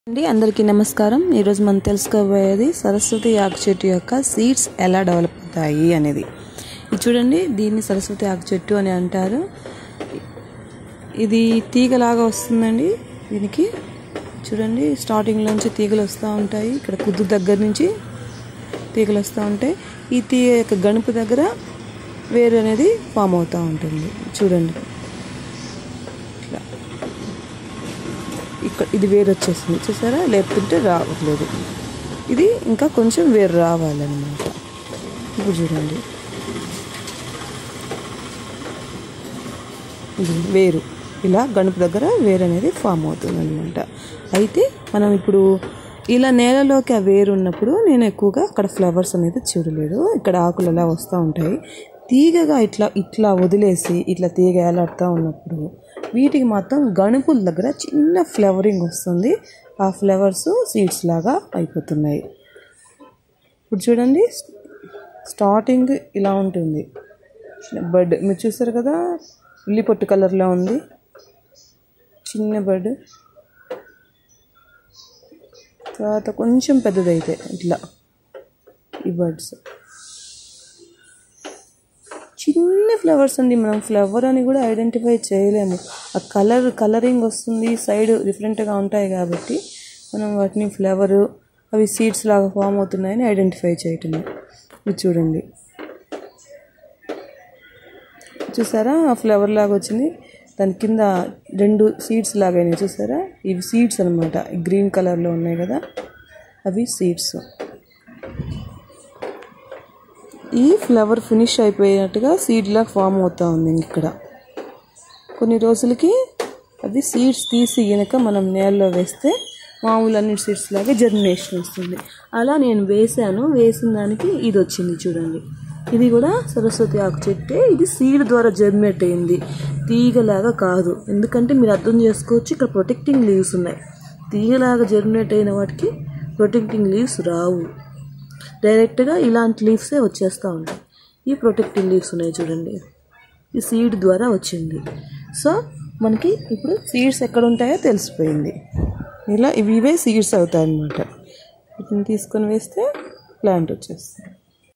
అండి అందరికీ నమస్కారం ఈరోజు మనం తెలుసుకోబోయేది సరస్వతి ఆకు చెట్టు యొక్క సీడ్స్ ఎలా డెవలప్ అవుతాయి అనేది ఇది చూడండి దీన్ని సరస్వతి ఆకు చెట్టు అని అంటారు ఇది తీగలాగా వస్తుందండి దీనికి చూడండి స్టార్టింగ్లోంచి తీగలు వస్తూ ఉంటాయి ఇక్కడ కుద్దు దగ్గర నుంచి తీగలు వస్తూ ఉంటాయి ఈ తీగ యొక్క గణుపు దగ్గర వేరు అనేది ఫామ్ అవుతూ ఉంటుంది చూడండి ఇట్లా ఇక్కడ ఇది వేరు వచ్చేసింది చూసారా లేపుతుంటే రావట్లేదు ఇది ఇంకా కొంచెం వేరు రావాలన్నమాట ఇప్పుడు చూడండి ఇది వేరు ఇలా గణుపు దగ్గర వేరు అనేది ఫామ్ అవుతుంది అనమాట అయితే మనం ఇప్పుడు ఇలా నేలలోకి ఆ వేరు ఉన్నప్పుడు నేను ఎక్కువగా అక్కడ ఫ్లవర్స్ అనేది చూడలేదు ఇక్కడ ఆకులు అలా వస్తూ ఉంటాయి తీగగా ఇట్లా ఇట్లా వదిలేసి ఇట్లా తీగ ఏలాడుతూ ఉన్నప్పుడు వీటికి మాత్రం గణుపుల దగ్గర చిన్న ఫ్లవరింగ్ వస్తుంది ఆ ఫ్లవర్స్ సీడ్స్ లాగా అయిపోతున్నాయి ఇప్పుడు చూడండి స్టార్టింగ్ ఇలా ఉంటుంది బర్డ్ మీరు చూసారు కదా ఉల్లి పొట్టు కలర్లో ఉంది చిన్న బర్డ్ తర్వాత కొంచెం పెద్దదైతే ఇట్లా ఈ బర్డ్స్ చిన్న ఫ్లవర్స్ అండి మనం ఫ్లవర్ అని కూడా ఐడెంటిఫై చేయలేము ఆ కలర్ కలరింగ్ వస్తుంది సైడ్ డిఫరెంట్గా ఉంటాయి కాబట్టి మనం వాటిని ఫ్లవర్ అవి సీడ్స్ లాగా ఫామ్ అవుతున్నాయని ఐడెంటిఫై చేయటమే ఇది చూడండి చూసారా ఆ ఫ్లవర్ లాగా వచ్చింది దాని కింద రెండు సీడ్స్ లాగానే చూసారా ఇవి సీడ్స్ అనమాట గ్రీన్ కలర్లో ఉన్నాయి కదా అవి సీడ్స్ ఈ ఫ్లవర్ ఫినిష్ అయిపోయినట్టుగా సీడ్ లాగా ఫామ్ అవుతా ఉంది ఇక్కడ కొన్ని రోజులకి అది సీడ్స్ తీసి గనక మనం నేలలో వేస్తే మామూలు అన్ని సీడ్స్ లాగా జర్మినేషన్ వస్తుంది అలా నేను వేసాను వేసిన దానికి ఇది వచ్చింది చూడండి ఇది కూడా సరస్వతి ఆకు చెట్టే ఇది సీడ్ ద్వారా జర్మినేట్ అయింది తీగలాగా కాదు ఎందుకంటే మీరు అర్థం చేసుకోవచ్చు ఇక్కడ ప్రొటెక్టింగ్ లీవ్స్ ఉన్నాయి తీగలాగా జర్మినేట్ అయిన వాటికి ప్రొటెక్టింగ్ లీవ్స్ రావు డైరెక్ట్గా ఇలాంటి లీవ్సే వచ్చేస్తూ ఉంటాయి ఈ ప్రొటెక్టివ్ లీవ్స్ ఉన్నాయి చూడండి ఈ సీడ్ ద్వారా వచ్చింది సో మనకి ఇప్పుడు సీడ్స్ ఎక్కడ ఉంటాయో తెలిసిపోయింది ఇలా ఇవి ఇవే సీడ్స్ అవుతాయి అన్నమాట వీటిని తీసుకొని వేస్తే ప్లాంట్ వచ్చేస్తుంది